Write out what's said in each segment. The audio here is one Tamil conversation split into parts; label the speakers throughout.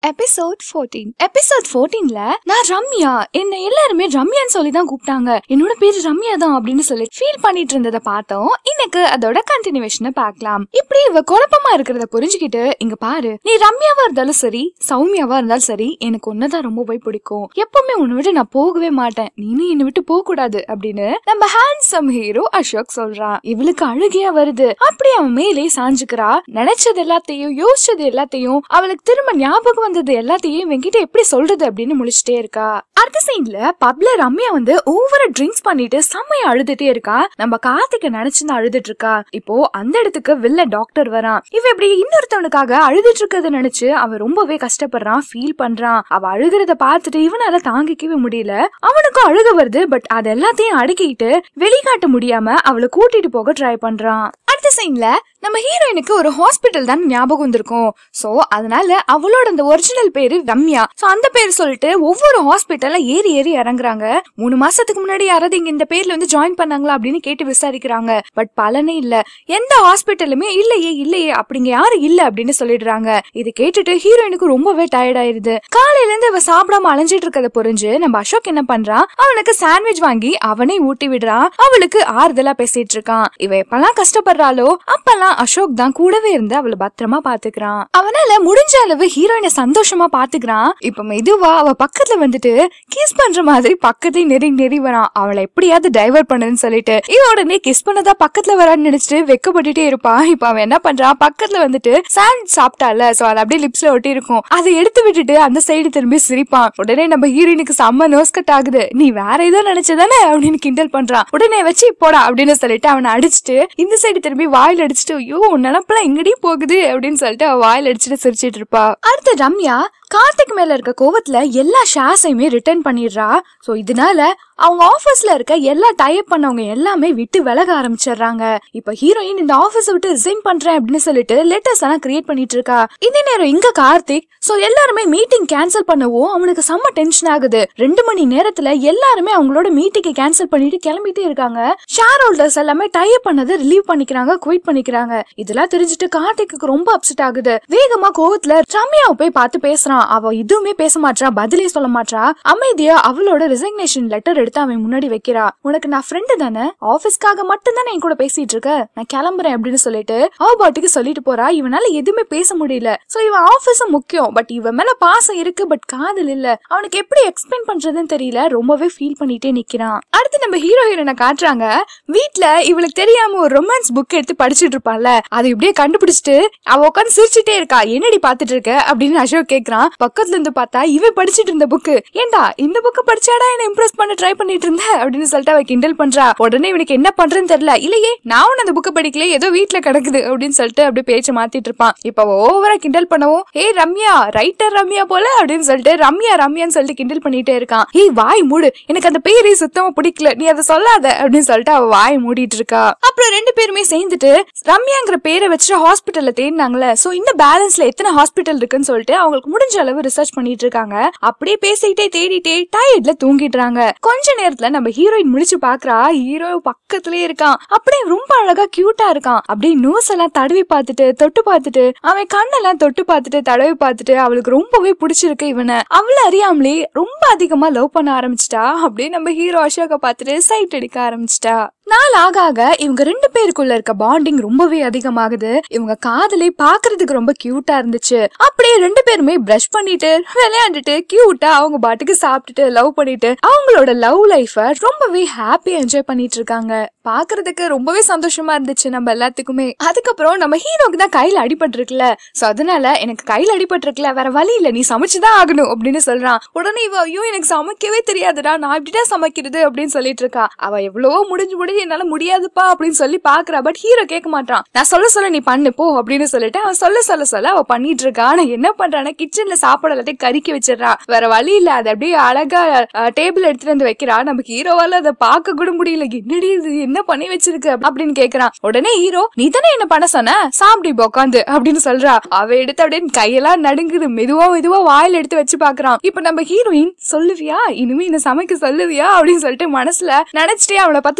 Speaker 1: எபிசோட் 14 எபிசோட் 14ல நான் ரம்யா என்ன எல்லாருமே ரம்யான்னு சொல்லி தான் கூப்பிட்டாங்க என்னோட பேரு ரம்யா தான் அப்படின்னு சொல்லி ஃபீல் பண்ணிட்டு இருந்ததை பார்த்தோம் இன்னைக்கு அதோட கண்டினியூவேஷனை பார்க்கலாம் இப்படி இவ குழப்பமா இருக்கிறத புரிஞ்சுக்கிட்டு இங்க பாரு நீ ரம்யாவா இருந்தாலும் சரி சௌமியாவா இருந்தாலும் சரி எனக்கு ஒன்னதான் ரொம்பவே பிடிக்கும் எப்பவுமே உன்னை விட்டு நான் போகவே மாட்டேன் நீனும் என்னை விட்டு போக கூடாது அப்படின்னு நம்ம ஹேண்ட்ஸம் ஹீரோ அசோக் சொல்றான் இவளுக்கு அழுகையா வருது அப்படி அவன் மேலே சாஞ்சுக்கிறா நினைச்சது எல்லாத்தையும் யோசிச்சது எல்லாத்தையும் அவளுக்கு திரும்ப ஞாபகம் வந்தது எல்லாத்தையும் வெங்கிட்ட எப்படி சொல்றது அப்படின்னு முழிச்சிட்டே இருக்கா அடுத்த சைட்ல பப்ல ரம்யா வந்து ஓவரா ட்ரிங்க்ஸ் பண்ணிட்டு செம்மையா அழுதுட்டே இருக்கா நம்ம கார்த்திக நினைச்சுன்னு அழுதுட்டு இருக்கா இப்போ அந்த இடத்துக்கு வில்ல டாக்டர் வரான் இவ இப்படி இன்னொருத்தவனுக்காக அழுதுட்டு இருக்கறத நினைச்சு அவன் ரொம்பவே கஷ்டப்படுறான் ஃபீல் பண்றான் அவ அழுகிறத பார்த்துட்டு இவனால தாங்கிக்கவே முடியல அவனுக்கும் அழுக வருது பட் அது எல்லாத்தையும் அடக்கிட்டு வெளிக்காட்ட முடியாம அவளை கூட்டிட்டு போக ட்ரை பண்றான் அடுத்த சைன்ல நம்ம ஹீரோயினுக்கு ஒரு ஹாஸ்பிட்டல் தான் ஞாபகம் வந்திருக்கும் சோ அதனால அவளோட அந்த ஒரிஜினல் பேரு ரம்யா சோ அந்த பேர் சொல்லிட்டு ஒவ்வொரு ஹாஸ்பிட்டல்ல ஏறி ஏறி இறங்குறாங்க மூணு மாசத்துக்கு முன்னாடி யாராவது இங்க இந்த பேர்ல வந்து ஜாயின் பண்ணாங்களா அப்படின்னு கேட்டு விசாரிக்கிறாங்க பட் பலனே இல்ல எந்த ஹாஸ்பிட்டலுமே இல்லையே இல்லையே அப்படிங்க யாரும் இல்ல அப்படின்னு சொல்லிடுறாங்க இது கேட்டுட்டு ஹீரோயினுக்கு ரொம்பவே டயர்ட் ஆயிருது காலையில இருந்து அவ சாப்பிடாம அலைஞ்சிட்டு இருக்கத புரிஞ்சு நம்ம அசோக் என்ன பண்றான் அவனுக்கு சாண்ட்விச் வாங்கி அவனே ஊட்டி விடுறான் அவளுக்கு ஆறுதலா பேசிட்டு இருக்கான் இவ எப்பெல்லாம் கஷ்டப்படுறாளோ அப்பெல்லாம் அசோக் தான் கூடவே இருந்து அவளை பத்திரமா பாத்துக்கிறான் அவனால முடிஞ்ச அளவு ஹீரோயினை சந்தோஷமா பாத்துக்கிறான் இப்ப மெதுவா அவ பக்கத்துல வந்துட்டு கிஸ் பண்ற மாதிரி பக்கத்துல நெருங்கி நெறி வரான் அவளை எப்படியாவது டைவர்ட் பண்ணுன்னு சொல்லிட்டு இவ உடனே கிஸ் பண்ணதா பக்கத்துல வரான்னு நினைச்சிட்டு வெக்கப்பட்டுட்டே இருப்பான் இப்ப அவன் என்ன பண்றான் பக்கத்துல வந்துட்டு சாண்ட் சாப்பிட்டால சோ அது அப்படியே லிப்ஸ்ல ஒட்டி இருக்கும் அதை எடுத்து விட்டுட்டு அந்த சைடு திரும்பி சிரிப்பான் உடனே நம்ம ஹீரோயினுக்கு செம்ம நோஸ் கட் ஆகுது நீ வேற ஏதோ நினைச்சதானே அப்படின்னு கிண்டல் பண்றான் உடனே வச்சு போடா அப்படின்னு சொல்லிட்டு அவனை அடிச்சுட்டு இந்த சைடு திரும்பி வாயில் அடிச்சுட்டு ஐயோ உன் நினப்பெல்லாம் எங்கடி போகுது அப்படின்னு சொல்லிட்டு அவ வாயில் அடிச்சுட்டு சிரிச்சிட்டு இருப்பா அடுத்து ரம்யா கார்த்திக் மேல இருக்க கோவத்துல எல்லா ஷேர்ஸையுமே ரிட்டர்ன் பண்ணிடுறா சோ இதனால அவங்க ஆபீஸ்ல இருக்க எல்லா டைப் பண்ணவங்க எல்லாமே விட்டு விலக ஆரம்பிச்சிடுறாங்க இப்ப ஹீரோயின் இந்த ஆபீஸ் விட்டு ரிசைன் பண்றேன் அப்படின்னு சொல்லிட்டு லெட்டர்ஸ் எல்லாம் கிரியேட் பண்ணிட்டு இருக்கா இந்த நேரம் இங்க கார்த்திக் சோ எல்லாருமே மீட்டிங் கேன்சல் பண்ணவும் அவனுக்கு செம்ம டென்ஷன் ஆகுது ரெண்டு மணி நேரத்துல எல்லாருமே அவங்களோட மீட்டிங்கை கேன்சல் பண்ணிட்டு கிளம்பிட்டே இருக்காங்க ஷேர் ஹோல்டர்ஸ் எல்லாமே டைப் பண்ணதை ரிலீவ் பண்ணிக்கிறாங்க குயிட் பண்ணிக்கிறாங்க இதெல்லாம் தெரிஞ்சுட்டு கார்த்திக்கு ரொம்ப அப்செட் ஆகுது வேகமா கோவத்துல ரம்யாவை போய் பார்த்து பேசுறான் அவ எதுவுமே பேச மாட்றா பதிலே சொல்ல மாட்றா அமைதியா அவளோட ரிசைக்னேஷன் லெட்டர் எடுத்து அவன் முன்னாடி வைக்கிறா உனக்கு நான் ஃப்ரெண்டு தானே ஆபீஸ்க்காக மட்டும் தானே என் கூட பேசிட்டு இருக்க நான் கிளம்புறேன் அப்படின்னு சொல்லிட்டு அவ பாட்டுக்கு சொல்லிட்டு போறா இவனால எதுவுமே பேச முடியல சோ இவன் ஆபீஸும் முக்கியம் பட் இவன் மேல பாசம் இருக்கு பட் காதல் இல்ல அவனுக்கு எப்படி எக்ஸ்பிளைன் பண்றதுன்னு தெரியல ரொம்பவே ஃபீல் பண்ணிட்டே நிக்கிறான் அடுத்து நம்ம ஹீரோ ஹீரோனை காட்டுறாங்க வீட்ல இவளுக்கு தெரியாம ஒரு ரொமான்ஸ் புக் எடுத்து படிச்சிட்டு இருப்பான்ல அதை இப்படியே கண்டுபிடிச்சிட்டு அவ உட்காந்து சிரிச்சுட்டே இருக்கா என்னடி பாத்துட்டு இருக்க அப்படின்னு அசோக் கேக்குறான் பக்கத்துல இருந்து பார்த்தா இவ படிச்சிட்டு இருந்த புக்கு ஏண்டா இந்த புக்கு படிச்சாடா என்ன இம்ப்ரெஸ் பண்ண ட்ரை பண்ணிட்டு இருந்த அப்படின்னு சொல்லிட்டு அவ கிண்டல் பண்றா உடனே இவனுக்கு என்ன பண்றேன்னு தெரியல இல்லையே நான் உன்னை அந்த புக்கை படிக்கல ஏதோ வீட்ல கிடக்குது அப்படின்னு சொல்லிட்டு அப்படியே பேச்ச மாத்திட்டு இருப்பான் இப்ப ஓவரா கிண்டல் பண்ணவும் ஏய் ரம்யா ரைட்டர் ரம்யா போல அப்படின்னு சொல்லிட்டு ரம்யா ரம்யான்னு சொல்லிட்டு கிண்டல் பண்ணிட்டே இருக்கான் ஏய் வாய் மூடு எனக்கு அந்த பேரே சுத்தமா பிடிக்கல நீ அதை சொல்லாத அப்படின்னு சொல்லிட்டு அவ வாய் மூடிட்டு இருக்கா அப்புறம் ரெண்டு பேருமே சேர்ந்துட்டு ரம்யாங்கிற பேரை வச்சுட்டு ஹாஸ்பிட்டல்ல தேடினாங்களே சோ இந்த பேலன்ஸ்ல எத்தனை ஹாஸ்பிட்டல் இருக்குன்னு சொல்லிட்டு அவங்களுக்கு முடிஞ்ச அளவு ரிசர்ச் பண்ணிட்டு இருக்காங்க அப்படியே பேசிக்கிட்டே தேடிட்டே டயர்ட்ல தூங்கிடுறாங்க கொஞ்ச நேரத்துல நம்ம ஹீரோயின் முடிச்சு பாக்குறா ஹீரோ பக்கத்துலயே இருக்கான் அப்படியே ரொம்ப அழகா கியூட்டா இருக்கான் அப்படியே நோஸ் எல்லாம் தடவி பார்த்துட்டு தொட்டு பார்த்துட்டு அவன் கண்ணெல்லாம் தொட்டு பார்த்துட்டு தடவி பார்த்துட்டு அவளுக்கு ரொம்பவே பிடிச்சிருக்கு இவனை அவள அறியாமலே ரொம்ப அதிகமா லவ் பண்ண ஆரம்பிச்சிட்டா அப்படியே நம்ம ஹீரோ அசோக பார்த்துட்டு சைட் அடிக்க ஆரம்பிச்சிட்டா நாள் ஆக ஆக இவங்க ரெண்டு பேருக்குள்ள இருக்க பாண்டிங் ரொம்பவே அதிகமாகுது இவங்க காதலை பாக்குறதுக்கு ரொம்ப கியூட்டா இருந்துச்சு அப்படியே ரெண்டு பேருமே பிரஷ் பண்ணிட்டு விளையாண்டுட்டு கியூட்டா அவங்க பாட்டுக்கு சாப்பிட்டுட்டு லவ் பண்ணிட்டு அவங்களோட லவ் லைஃப ரொம்பவே ஹாப்பியா என்ஜாய் பண்ணிட்டு இருக்காங்க பாக்குறதுக்கு ரொம்பவே சந்தோஷமா இருந்துச்சு நம்ம எல்லாத்துக்குமே அதுக்கப்புறம் நம்ம ஹீரோக்கு தான் கையில அடிபட்டிருக்குல்ல சோ அதனால எனக்கு கையில அடிபட்டிருக்குல வேற வழி இல்ல நீ சமைச்சுதான் ஆகணும் அப்படின்னு சொல்றான் உடனே இவ ஐயோ எனக்கு சமைக்கவே தெரியாதுடா நான் இப்படிதான் சமைக்கிறது அப்படின்னு சொல்லிட்டு இருக்கா அவ எவ்வளவோ முடிஞ்சு முடிஞ்சு என்னால முடியாதுப்பா அப்படின்னு சொல்லி பாக்குறா பட் ஹீரோ கேட்க மாட்டான் நான் சொல்ல சொல்ல நீ பண்ணு போ அப்படின்னு சொல்லிட்டு அவன் சொல்ல சொல்ல சொல்ல அவ பண்ணிட்டு இருக்கா ஆனா என்ன பண்றானா கிச்சன்ல சாப்பாடு எல்லாத்தையும் கறிக்கி வச்சிடறா வேற வழி இல்ல அதை அப்படியே அழகா டேபிள் எடுத்துட்டு வந்து வைக்கிறா நமக்கு ஹீரோவால அதை பார்க்க கூட முடியல என்னடி இது என்ன பண்ணி வச்சிருக்கு அப்படின்னு கேக்குறான் உடனே ஹீரோ நீ தானே என்ன பண்ண சொன்ன சாப்பிடி உட்காந்து அப்படின்னு சொல்றா அவ எடுத்து அப்படியே கையெல்லாம் நடுங்குது மெதுவா மெதுவா வாயில எடுத்து வச்சு பாக்குறான் இப்ப நம்ம ஹீரோயின் சொல்லுவியா இனிமே என்ன சமைக்க சொல்லுவியா அப்படின்னு சொல்லிட்டு மனசுல நினைச்சிட்டே அவளை பார்த்து சிரிச்சுட்டே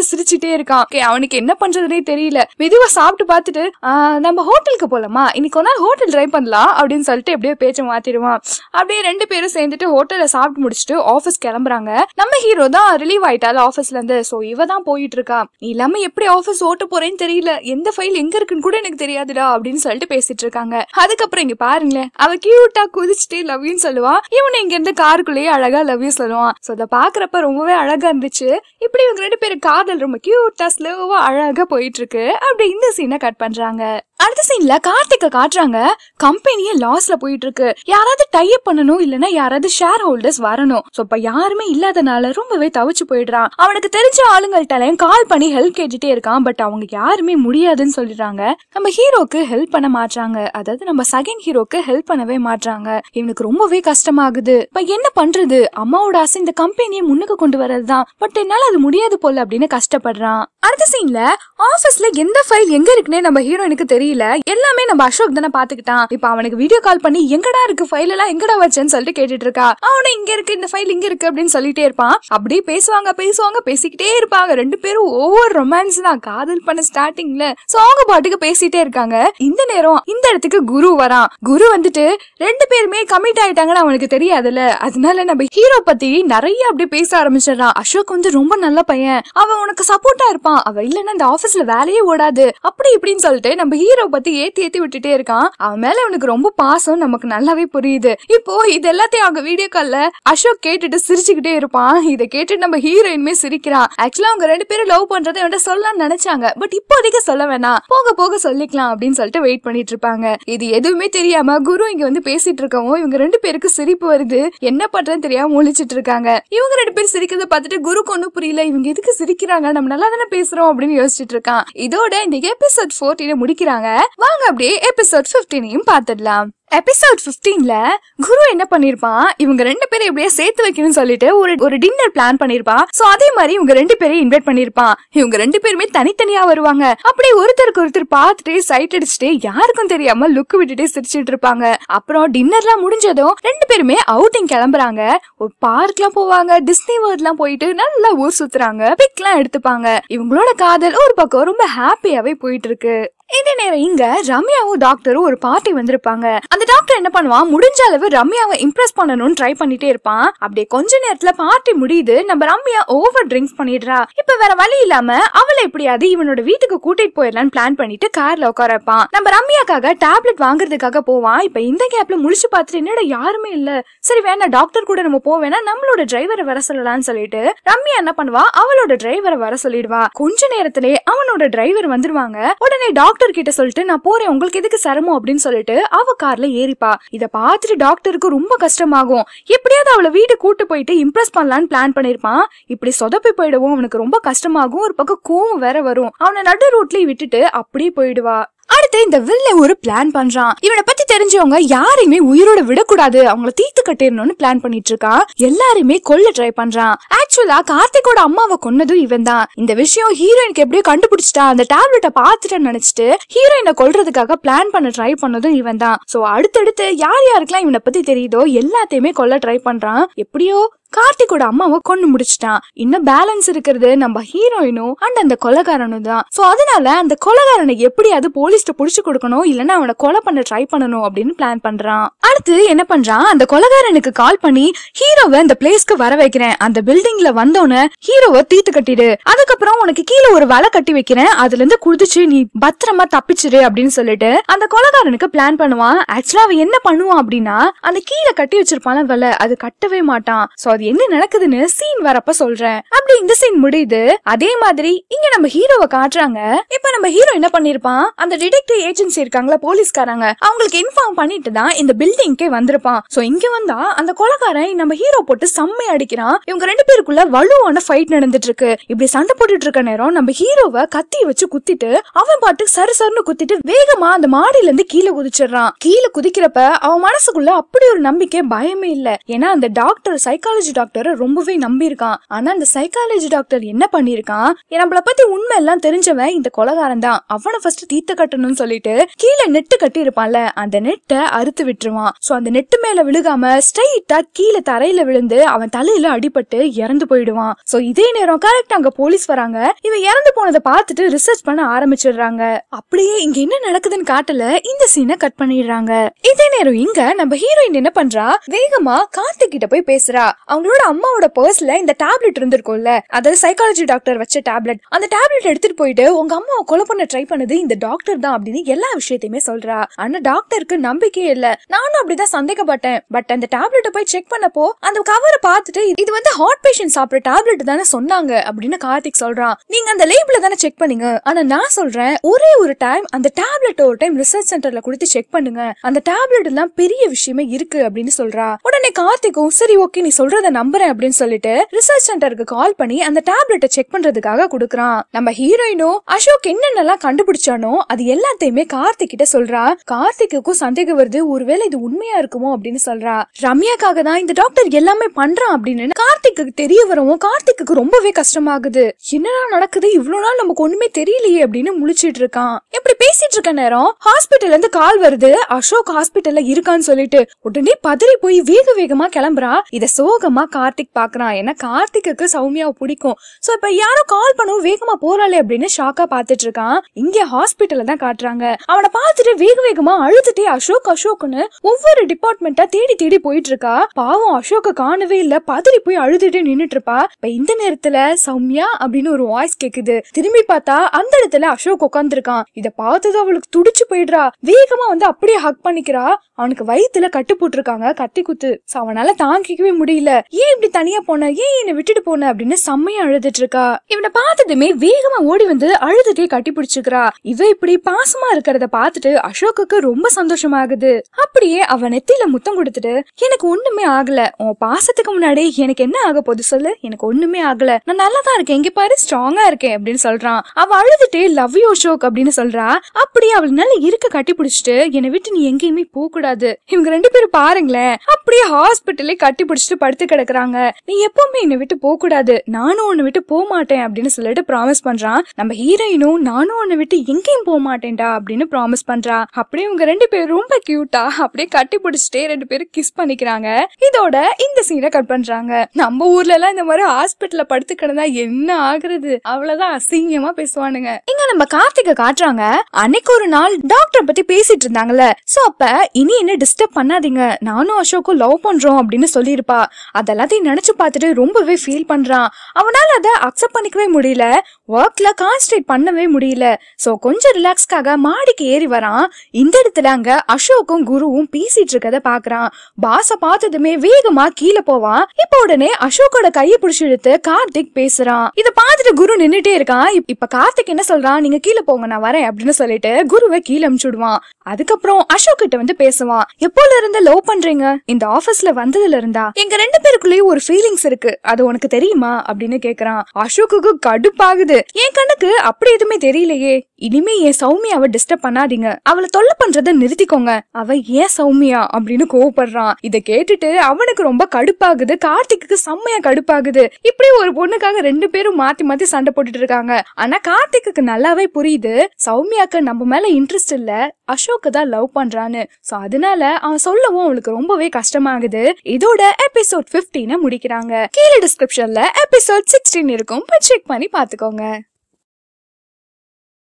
Speaker 1: யோசிச்சுட்டே இருக்கான் Okay, அவனுக்கு என்ன பண்றதுனே தெரியல மெதுவா சாப்பிட்டு பார்த்துட்டு "ஆஹ், நம்ம ஹோட்டலுக்கு போலாமா இன்னைக்கு ஒரு நாள் ஹோட்டல் ட்ரை பண்ணலாம் அப்படின்னு சொல்லிட்டு எப்படியோ பேச்ச மாத்திடுவான் அப்படியே ரெண்டு பேரும் சேர்ந்துட்டு ஹோட்டல்ல சாப்பிட்டு முடிச்சுட்டு ஆபீஸ் கிளம்புறாங்க நம்ம ஹீரோ தான் ரிலீவ் ஆயிட்டால ஆபீஸ்ல இருந்து சோ இவ தான் போயிட்டு இருக்கா நீ இல்லாம எப்படி ஆபீஸ் ஓட்ட போறேன்னு தெரியல எந்த ஃபைல் எங்க இருக்குன்னு கூட எனக்கு தெரியாதுடா அப்படின்னு சொல்லிட்டு பேசிட்டு இருக்காங்க அதுக்கப்புறம் இங்க பாருங்களேன் அவ கியூட்டா குதிச்சுட்டே லவ் யூன்னு சொல்லுவா இவனை இங்க இருந்து காருக்குள்ளேயே அழகா லவ் யூ சொல்லுவான் சோ அதை பாக்குறப்ப ரொம்பவே அழகா இருந்துச்சு இப்படி இவங்க ரெண்டு பேரும் காதல் ரொம்ப கியூட்டா ஸ்லோவா அழகா போயிட்டு இருக்கு அப்படி இந்த சீனை கட் பண்றாங்க அடுத்த சீன்ல கார்த்திக்க காட்டுறாங்க கம்பெனியே லாஸ்ல போயிட்டு இருக்கு யாராவது டைப் பண்ணணும் இல்லனா யாராவது ஷேர் ஹோல்டர்ஸ் வரணும் சோ இப்ப யாருமே இல்லாதனால ரொம்பவே தவிச்சு போயிடுறான் அவனுக்கு தெரிஞ்ச ஆளுங்கள்ட்ட கால் பண்ணி ஹெல்ப் கேட்டுட்டே இருக்கான் பட் அவங்க யாருமே முடியாதுன்னு சொல்லிடுறாங்க நம்ம ஹீரோக்கு ஹெல்ப் பண்ண மாட்றாங்க அதாவது நம்ம செகண்ட் ஹீரோக்கு ஹெல்ப் பண்ணவே மாட்றாங்க இவனுக்கு ரொம்பவே கஷ்டமாகுது இப்ப என்ன பண்றது அம்மாவோட ஆசை இந்த கம்பெனியை முன்னுக்கு கொண்டு வரதுதான் பட் என்னால அது முடியாது போல அப்படின்னு கஷ்டப்படுறான் அடுத்த சீன்ல ஆபீஸ்ல எந்த ஃபைல் எங்க இருக்குன்னே நம்ம ஹீரோயினுக்கு தெரியல எல்லாமே நம்ம அசோக் தானே பாத்துக்கிட்டான் இப்ப அவனுக்கு வீடியோ கால் பண்ணி எங்கடா இருக்கு ஃபைல் எல்லாம் எங்கடா வச்சேன்னு சொல்லிட்டு கேட்டுட்டு இருக்கா அவனும் இங்க இருக்கு இந்த ஃபைல் இங்க இருக்கு அப்படின்னு சொல்லிட்டே இருப்பான் அப்படியே பேசுவாங்க பேசுவாங்க பேசிக்கிட்டே இருப்பாங்க ரெண்டு பேரும் ஒவ்வொரு ரொமான்ஸ் தான் காதல் பண்ண ஸ்டார்டிங்ல சோ அவங்க பாட்டுக்கு பேசிட்டே இருக்காங்க இந்த நேரம் இந்த இடத்துக்கு குரு வரான் குரு வந்துட்டு ரெண்டு பேருமே கமிட் ஆயிட்டாங்கன்னு அவனுக்கு தெரியாதுல்ல அதனால நம்ம ஹீரோ பத்தி நிறைய அப்படியே பேச ஆரம்பிச்சிடறான் அசோக் வந்து ரொம்ப நல்ல பையன் அவன் உனக்கு சப்போர்ட்டா இருப்பான் அவ இல்லன்னா இந்த ஆபீஸ்ல வேலையே ஓடாது அப்படி இப்படின்னு சொல்லிட்டு நம்ம ஹீரோ பத்தி ஏத்தி ஏத்தி விட்டுட்டே இருக்கான் அவன் மேல அவனுக்கு ரொம்ப பாசம் நமக்கு நல்லாவே புரியுது இப்போ இது எல்லாத்தையும் அவங்க வீடியோ கால்ல அசோக் கேட்டுட்டு சிரிச்சுக்கிட்டே இருப்பான் இதை கேட்டுட்டு நம்ம ஹீரோயினுமே சிரிக்கிறான் ஆக்சுவலா அவங்க ரெண்டு பேரும் லவ் பண்றதை என்கிட்ட சொல்லலாம்னு நினைச்சாங்க பட் இப்போதைக்கு சொல்ல வேணாம் போக போக சொல்லிக்கலாம் அப்படின்னு சொல்லிட்டு வெயிட் பண்ணிட்டு இருப்பாங்க இது எதுவுமே தெரியாம குரு இங்க வந்து பேசிட்டு இருக்கவும் இவங்க ரெண்டு பேருக்கு சிரிப்பு வருது என்ன பண்றதுன்னு தெரியாம முழிச்சிட்டு இருக்காங்க இவங்க ரெண்டு பேரும் சிரிக்கிறத பார்த்துட்டு குருக்கு ஒன்னும் புரியல இவங்க எதுக்கு சிரிக்கிறாங்க நம்ம நல்லா தானே பேசுறோம் அப்படின்னு யோசிச்சுட்டு இருக்கான் இதோட இந்த எபிசோட் ஃபோர்டீனை முடிக்கிறாங்க வாங்க அப்படியே எபிசோட் பிப்டீனையும் பார்த்துடலாம் எபிசோட் 15ல குரு என்ன பண்ணிருப்பான் இவங்க ரெண்டு பேரும் எப்படியே சேர்த்து வைக்கணும்னு சொல்லிட்டு ஒரு ஒரு டின்னர் பிளான் பண்ணிருப்பான் சோ அதே மாதிரி இவங்க ரெண்டு பேரையும் இன்வைட் பண்ணிருப்பான் இவங்க ரெண்டு பேருமே தனித்தனியா வருவாங்க அப்படியே ஒருத்தருக்கு ஒருத்தர் பார்த்துட்டு சைட் அடிச்சுட்டு யாருக்கும் தெரியாம லுக் விட்டுட்டே சிரிச்சிட்டு இருப்பாங்க அப்புறம் டின்னர்லாம் முடிஞ்சதும் ரெண்டு பேருமே அவுட்டிங் கிளம்புறாங்க ஒரு பார்க்லாம் போவாங்க டிஸ்னி வேர்ட்லாம் போயிட்டு நல்லா ஊர் சுத்துறாங்க பிக்லாம் எடுத்துப்பாங்க இவங்களோட காதல் ஒரு பக்கம் ரொம்ப ஹாப்பியாவே போயிட்டு இருக்கு இந்த நேரம் இங்க ரம்யாவும் டாக்டரும் ஒரு பார்ட்டி வந்திருப்பாங்க அந்த டாக்டர் என்ன பண்ணுவான் முடிஞ்ச அளவு ரம்யாவை இம்ப்ரெஸ் பண்ணணும்னு ட்ரை பண்ணிட்டே இருப்பான் அப்படியே கொஞ்ச நேரத்துல பார்ட்டி முடியுது நம்ம ரம்யா ஓவர் ட்ரிங்க்ஸ் பண்ணிடுறா இப்ப வேற வழி இல்லாம அவளை எப்படியாவது இவனோட வீட்டுக்கு கூட்டிட்டு போயிடலாம்னு பிளான் பண்ணிட்டு கார்ல உட்கார வைப்பான் நம்ம ரம்யாக்காக டேப்லெட் வாங்குறதுக்காக போவான் இப்ப இந்த கேப்ல முடிச்சு பார்த்துட்டு என்னடா யாருமே இல்ல சரி வேணா டாக்டர் கூட நம்ம போவேனா நம்மளோட டிரைவரை வர சொல்லலாம்னு சொல்லிட்டு ரம்யா என்ன பண்ணுவா அவளோட டிரைவரை வர சொல்லிடுவா கொஞ்ச நேரத்திலே அவனோட டிரைவர் வந்துருவாங்க உடனே டாக்டர் கிட்ட சொல்லிட்டு நான் போறேன் உங்களுக்கு எதுக்கு சிரமம் அப்படின்னு சொல்லிட்டு அவ கார்ல ஏறிப்பா இத பார்த்துட்டு டாக்டருக்கு ரொம்ப கஷ்டமாகும் எப்படியாவது அவளை வீடு கூட்டு போயிட்டு இம்ப்ரெஸ் பண்ணலான்னு பிளான் பண்ணிருப்பான் இப்படி சொதப்பி போயிடவும் அவனுக்கு ரொம்ப கஷ்டமாகும் ஒரு பக்கம் கோவம் வேற வரும் அவனை நடு ரோட்லயே விட்டுட்டு அப்படியே போயிடுவா அடுத்து இந்த வில்ல ஒரு பிளான் பண்றான் இவனை பத்தி தெரிஞ்சவங்க யாரையுமே உயிரோட விடக்கூடாது அவங்கள தீத்து கட்டிடணும்னு பிளான் பண்ணிட்டு இருக்கான் எல்லாருமே கொல்ல ட்ரை பண்றான் ஆக்சுவலா கார்த்திகோட அம்மாவை கொன்னதும் இவன் தான் இந்த விஷயம் ஹீரோயினுக்கு எப்படியோ கண்டுபிடிச்சிட்டா அந்த டேப்லெட்டை பார்த்துட்டேன்னு நினைச்சிட்டு ஹீரோயினை கொல்றதுக்காக பிளான் பண்ண ட்ரை பண்ணதும் இவன் தான் சோ அடுத்தடுத்து யார் யாருக்கெல்லாம் இவனை பத்தி தெரியுதோ எல்லாத்தையுமே கொல்ல ட்ரை பண்றான் எப்படியோ கார்த்திகோட அம்மாவை கொண்டு முடிச்சிட்டான் இன்னும் பேலன்ஸ் இருக்கிறது நம்ம ஹீரோயினும் அண்ட் அந்த கொலைகாரனும் தான் சோ அதனால அந்த கொலைகாரனை எப்படியாவது போலீஸ்ட புடிச்சு கொடுக்கணும் இல்லைன்னா அவனை கொலை பண்ண ட்ரை பண்ணணும் அப்படின்னு பிளான் பண்றான் அடுத்து என்ன பண்றான் அந்த கொலைகாரனுக்கு கால் பண்ணி ஹீரோவை இந்த பிளேஸ்க்கு வர வைக்கிறேன் அந்த பில்டிங்ல வந்தோன்னு ஹீரோவை தீத்து கட்டிடு அதுக்கப்புறம் உனக்கு கீழே ஒரு வலை கட்டி வைக்கிறேன் அதுல இருந்து குடிச்சு நீ பத்திரமா தப்பிச்சிரு அப்படின்னு சொல்லிட்டு அந்த கொலைகாரனுக்கு பிளான் பண்ணுவான் ஆக்சுவலா அவன் என்ன பண்ணுவான் அப்படின்னா அந்த கீழே கட்டி வச்சிருப்பான வலை அது கட்டவே மாட்டான் சோ அது என்ன நடக்குதுன்னு சீன் வரப்ப சொல்றேன் அப்படி இந்த சீன் முடியுது அதே மாதிரி இங்க நம்ம ஹீரோவை காட்டுறாங்க இப்ப நம்ம ஹீரோ என்ன பண்ணிருப்பான் அந்த டிடெக்டிவ் ஏஜென்சி இருக்காங்களா போலீஸ்காரங்க அவங்களுக்கு இன்ஃபார்ம் பண்ணிட்டு தான் இந்த பில்டிங்க்கே வந்திருப்பான் சோ இங்க வந்தா அந்த கொலைகாரன் நம்ம ஹீரோ போட்டு செம்மை அடிக்கிறான் இவங்க ரெண்டு பேருக்குள்ள வலுவான ஃபைட் நடந்துட்டு இருக்கு இப்படி சண்டை போட்டுட்டு இருக்க நேரம் நம்ம ஹீரோவை கத்தி வச்சு குத்திட்டு அவன் பாட்டு சரு சருன்னு குத்திட்டு வேகமா அந்த மாடியில இருந்து கீழே குதிச்சிடுறான் கீழே குதிக்கிறப்ப அவன் மனசுக்குள்ள அப்படி ஒரு நம்பிக்கை பயமே இல்ல ஏன்னா அந்த டாக்டர் சைக்காலஜி டாக்டரை ரொம்பவே நம்பி இருக்கான் ஆனா அந்த சைக்காலஜி டாக்டர் என்ன பண்ணிருக்கான் நம்மள பத்தி உண்மை எல்லாம் தெரிஞ்சவன் இந்த கொலகாரன் தான் அவனை ஃபர்ஸ்ட் தீர்த்த கட்டணும்னு விழுந்துரும்னு சொல்லிட்டு கீழே நெட்டு கட்டி இருப்பான்ல அந்த நெட்டை அறுத்து விட்டுருவான் சோ அந்த நெட்டு மேல விழுகாம ஸ்ட்ரைட்டா கீழே தரையில விழுந்து அவன் தலையில அடிபட்டு இறந்து போயிடுவான் சோ இதே நேரம் கரெக்ட் அங்க போலீஸ் வராங்க இவன் இறந்து போனதை பார்த்துட்டு ரிசர்ச் பண்ண ஆரம்பிச்சிடுறாங்க அப்படியே இங்க என்ன நடக்குதுன்னு காட்டல இந்த சீனை கட் பண்ணிடுறாங்க இதே நேரம் இங்க நம்ம ஹீரோயின் என்ன பண்றா வேகமா கார்த்திக் கிட்ட போய் பேசுறா அவங்களோட அம்மாவோட பர்ஸ்ல இந்த டேப்லெட் இருந்திருக்கும்ல அதாவது சைக்காலஜி டாக்டர் வச்ச டேப்லெட் அந்த டேப்லெட் எடுத்துட்டு போயிட்டு உங்க அம்மாவை கொலை பண்ண ட்ரை பண்ணது இந்த டாக்டர் தான் அப்படின்னு எல்லா விஷயத்தையுமே சொல்றா ஆனா டாக்டருக்கு நம்பிக்கையே இல்ல நானும் அப்படிதான் சந்தேகப்பட்டேன் பட் அந்த டேப்லெட்டை போய் செக் பண்ணப்போ அந்த கவரை பார்த்துட்டு இது வந்து ஹார்ட் பேஷண்ட் சாப்பிட்ற டேப்லெட் தானே சொன்னாங்க அப்படின்னு கார்த்திக் சொல்றான் நீங்க அந்த லேபிள தானே செக் பண்ணீங்க ஆனா நான் சொல்றேன் ஒரே ஒரு டைம் அந்த டேப்லெட் ஒரு டைம் ரிசர்ச் சென்டர்ல கொடுத்து செக் பண்ணுங்க அந்த டேப்லெட் எல்லாம் பெரிய விஷயமே இருக்கு அப்படின்னு சொல்றா உடனே கார்த்திக்கும் சரி ஓகே நீ சொல்றத நம்புறேன் அப்படின்னு சொல்லிட்டு ரிசர்ச் சென்டருக்கு கால் பண்ணி அந்த டேப்லெட்டை செக் பண்றதுக்காக கொடுக்கறான் நம்ம ஹீரோயினும் அசோக் என்னென்னலாம் கண்டுபிடிச்சானோ அது எல்லாத்தையுமே கார்த்திக் கிட்ட சொல்றா கார்த்திக்குக்கும் சந்தேகம் வருது ஒருவேளை இது உண்மையா இருக்குமோ அப்படின்னு சொல்றா ரம்யாக்காக தான் இந்த டாக்டர் எல்லாமே பண்றான் அப்படின்னு கார்த்திக்கு தெரிய வரவும் கார்த்திக்கு ரொம்பவே கஷ்டமாகுது என்னடா நடக்குது இவ்வளவு நாள் நமக்கு ஒண்ணுமே தெரியலையே அப்படின்னு முழிச்சிட்டு இருக்கான் இப்படி பேசிட்டு இருக்க நேரம் ஹாஸ்பிட்டல்ல இருந்து கால் வருது அசோக் ஹாஸ்பிட்டல்ல இருக்கான்னு சொல்லிட்டு உடனே பதறி போய் வேக வேகமா கிளம்புறா இத சோகமா கார்த்திக் பாக்குறான் ஏன்னா கார்த்திக்கு சௌமியாவை பிடிக்கும் சோ இப்ப யாரோ கால் பண்ணவும் வேகமா போறாளே அப்படின்னு ஷாக்கா பாத்துட்டு இருக்கான் இங்க ஹாஸ்பிட்டல்ல தான் காட்டுறாங்க அவனை பார்த்துட்டு வேக வேகமா அழுதுட்டே அசோக் அசோக்னு ஒவ்வொரு டிபார்ட்மெண்டா தேடி தேடி போயிட்டு இருக்கா பாவம் அசோக்க காணவே இல்ல பதறி போய் அழுதுட்டு நின்னுட்டு இருப்பா இப்ப இந்த நேரத்துல சௌமியா அப்படின்னு ஒரு வாய்ஸ் கேக்குது திரும்பி பார்த்தா அந்த இடத்துல அசோக் உட்காந்துருக்கான் இத பார்த்தது அவளுக்கு துடிச்சு போயிடுறா வேகமா வந்து அப்படியே ஹக் பண்ணிக்கிறா அவனுக்கு வயித்துல கட்டு போட்டிருக்காங்க கத்தி குத்து So அவனால தாங்கிக்கவே முடியல ஏன் இப்படி தனியா போன ஏன் என்னை விட்டுட்டு போன அப்படின்னு செம்மையா அழுதுட்டு இருக்கா இவனை பார்த்ததுமே வேகமா ஓடி வந்து அழுதுட்டே கட்டி பிடிச்சுக்கிறா இவ இப்படி பாசமா இருக்கிறத பார்த்துட்டு அசோக்குக்கு ரொம்ப சந்தோஷமாகுது அப்படியே அவன் நெத்தியில முத்தம் கொடுத்துட்டு எனக்கு ஒண்ணுமே ஆகல உன் பாசத்துக்கு முன்னாடி எனக்கு என்ன ஆக போகுது சொல்லு எனக்கு ஒண்ணுமே ஆகல நான் நல்லா தான் இருக்கேன் இங்க பாரு ஸ்ட்ராங்கா இருக்கேன் அப்படின்னு சொல்றான் அவ அழுதுட்டே லவ் யூ அசோக் அப்படின்னு சொல்றா அப்படியே அவள் நல்ல இருக்க கட்டி பிடிச்சிட்டு என்னை விட்டு நீ எங்கேயுமே போக கூடாது இவங்க ரெண்டு பேரும் பாருங்களேன் அப்படியே ஹாஸ்பிட்டலே கட்டி பிடிச்சிட்டு படுத்து கிடக்குறாங்க நீ எப்பவுமே என்னை விட்டு போக கூடாது நானும் உன்னை விட்டு போக மாட்டேன் அப்படின்னு சொல்லிட்டு ப்ராமிஸ் பண்றான் நம்ம ஹீரோயினும் நானும் உன்னை விட்டு எங்கேயும் போக மாட்டேன்டா அப்படின்னு ப்ராமிஸ் பண்றா அப்படியே இவங்க ரெண்டு பேரும் ரொம்ப கியூட்டா அப்படியே கட்டி பிடிச்சிட்டே ரெண்டு பேரும் கிஸ் பண்ணிக்கிறாங்க இதோட இந்த சீனை கட் பண்றாங்க நம்ம ஊர்ல எல்லாம் இந்த மாதிரி ஹாஸ்பிட்டல்ல படுத்து கிடந்தா என்ன ஆகுறது அவ்வளவுதான் அசிங்கமா பேசுவானுங்க இங்க நம்ம கார்த்திகை காட்டுறாங்க அன்னைக்கு ஒரு நாள் டாக்டர் பத்தி பேசிட்டு இருந்தாங்கல்ல சோ அப்ப இனி என்ன டிஸ்டர்ப் பண்ணாதீங்க நானும் அசோக்கும் லவ் பண்றோம் அப்படின்னு சொல்லியிருப்பா அதெல்லாத்தையும் நினைச்சு பார்த்துட்டு ரொம்பவே ஃபீல் பண்றான் அவனால அதை அக்செப்ட் பண்ணிக்கவே முடியல ஒர்க்ல கான்சன்ட்ரேட் பண்ணவே முடியல சோ கொஞ்சம் ரிலாக்ஸ்க்காக மாடிக்கு ஏறி வரான் இந்த இடத்துல அங்க அசோக்கும் குருவும் பேசிட்டு இருக்கத பாக்குறான் பாஸ பார்த்ததுமே வேகமா கீழே போவான் இப்ப உடனே அசோக்கோட கையை பிடிச்சு இழுத்து கார்த்திக் பேசுறான் இத பார்த்துட்டு குரு நின்னுட்டே இருக்கான் இப்- இப்ப கார்த்திக் என்ன சொல்றான் நீங்க கீழே போங்க நான் வரேன் அப்படின்னு சொல்லிட்டு குருவை கீழே அனுப்பிச்சுடுவான் அதுக்கப்புறம் அசோக் கிட்ட வந்து பேசுவான் எப்போல இருந்து லவ் பண்றீங்க இந்த ஆபீஸ்ல வந்ததுல இருந்தா எங்க ரெண்டு பேருக்குள்ளேயும் ஒரு ஃபீலிங்ஸ் இருக்கு அது உனக்கு தெரியுமா அப்படின்னு கேக்குறான் அசோக்குக்கு கடுப்பாகுது என் கண்ணுக்கு அப்படி எதுவுமே தெரியலையே இனிமே என் சௌமியாவை டிஸ்டர்ப் பண்ணாதீங்க அவளை தொல்லை பண்றதை நிறுத்திக்கோங்க அவ ஏன் சௌமியா அப்படின்னு கோவப்படுறான் இத கேட்டுட்டு அவனுக்கு ரொம்ப கடுப்பாகுது கார்த்திக்கு செம்மையா கடுப்பாகுது இப்படி ஒரு பொண்ணுக்காக ரெண்டு பேரும் மாத்தி மாத்தி சண்டை போட்டுட்டு இருக்காங்க ஆனா கார்த்திக்கு நல்லாவே புரியுது சௌமியாக்கு நம்ம மேல இன்ட்ரெஸ்ட் இல்ல அசோக்கு தான் லவ் பண்றான்னு சோ அதனால அவன் சொல்லவும் அவளுக்கு ரொம்பவே கஷ்டமாகுது இதோட எபிசோட் 15 முடிக்கிறாங்க கீழே டிஸ்கிரிப்ஷன்ல எபிசோட் சிக்ஸ்டீன் இருக்கும் செக் பண்ணி பாத்துக்கோங்க